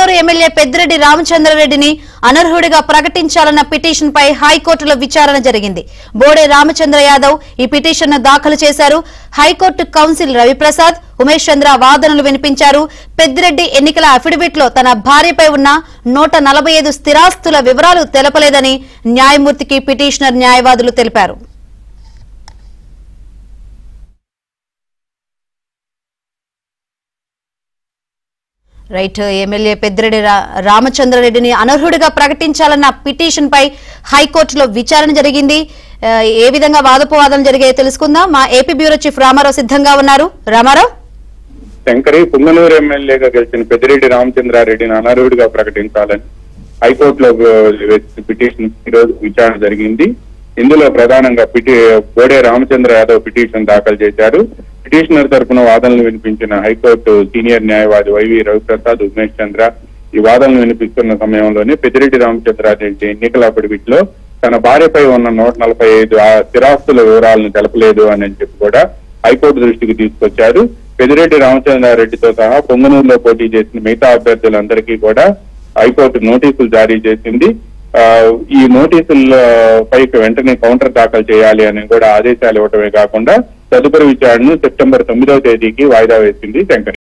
Punganur MLA Peddireddy రామచంద్రారెడ్డిని అనర్హుడిగా ప్రకటించాలన్న పిటిషన్ పై హైకోర్టులో విచారణ జరిగింది బోడే రామచంద్ర యాదవ్ ఈ పిటిషన్ ను దాఖలు చేశారు హైకోర్టు కౌన్సిల్ రవిప్రసాద్ ఉమేష్ చంద్ర వాదనలు వినిపించారు పెద్దిరెడ్డి ఎన్నికల అఫిడవిట్ లో తన భార్యపై ఉన్న నూట నలభై ఐదు స్థిరాస్తుల వివరాలు తెలపలేదని న్యాయమూర్తికి పిటిషనర్ న్యాయవాదులు తెలిపారు రైట్ ఎమ్మెల్యే పెద్దిరెడ్డి రా- రామచంద్రారెడ్డిని అనర్హుడిగా ప్రకటించాలన్న పిటిషన్ పై హైకోర్టులో విచారణ జరిగింది ఆ, ఏ విధంగా వాదోపవాదాలు జరిగాయో తెలుసుకుందాం మా ఏపీ బ్యూరో చీఫ్ రామారావు సిద్ధంగా ఉన్నారు రామారావు శంకరి పుంగనూరు ఎమ్మెల్యేగా గెలిచిన పెద్దిరెడ్డి రామచంద్రారెడ్డిని అనర్హుడిగా ప్రకటించాలని హైకోర్టులో వేసిన పిటిషన్ ఈ రోజు విచారణ జరిగింది ఇందులో ప్రధానంగా పిటి బోడే రామచంద్ర యాదవ్ పిటిషన్ దాఖలు చేశారు పిటిషనర్ తరపున వాదనలు వినిపించిన హైకోర్టు సీనియర్ న్యాయవాది వైవి రవిప్రసాద్ ఉమేష్ చంద్ర ఈ వాదనలు వినిపిస్తున్న సమయంలోనే పెద్దిరెడ్డి రామచంద్రారెడ్డి ఎన్నికల అఫిడవిట్ లో తన భార్యపై ఉన్న నూట నలభై ఐదు ఆ స్థిరాస్తుల వివరాలను తెలపలేదు అని చెప్పి కూడా హైకోర్టు దృష్టికి తీసుకొచ్చారు పెదిరెడ్డి రామచంద్రారెడ్డితో సహా పొంగనూరులో పోటీ చేసిన మిగతా అభ్యర్థులందరికీ కూడా హైకోర్టు నోటీసులు జారీ చేసింది ఆ, ఈ నోటీసుల పైకి వెంటనే కౌంటర్ దాఖలు చేయాలి అని కూడా ఆదేశాలు ఇవ్వటమే కాకుండా తదుపరి విచారణను సెప్టెంబర్ తొమ్మిదవ తేదీకి వాయిదా వేసింది శంకర్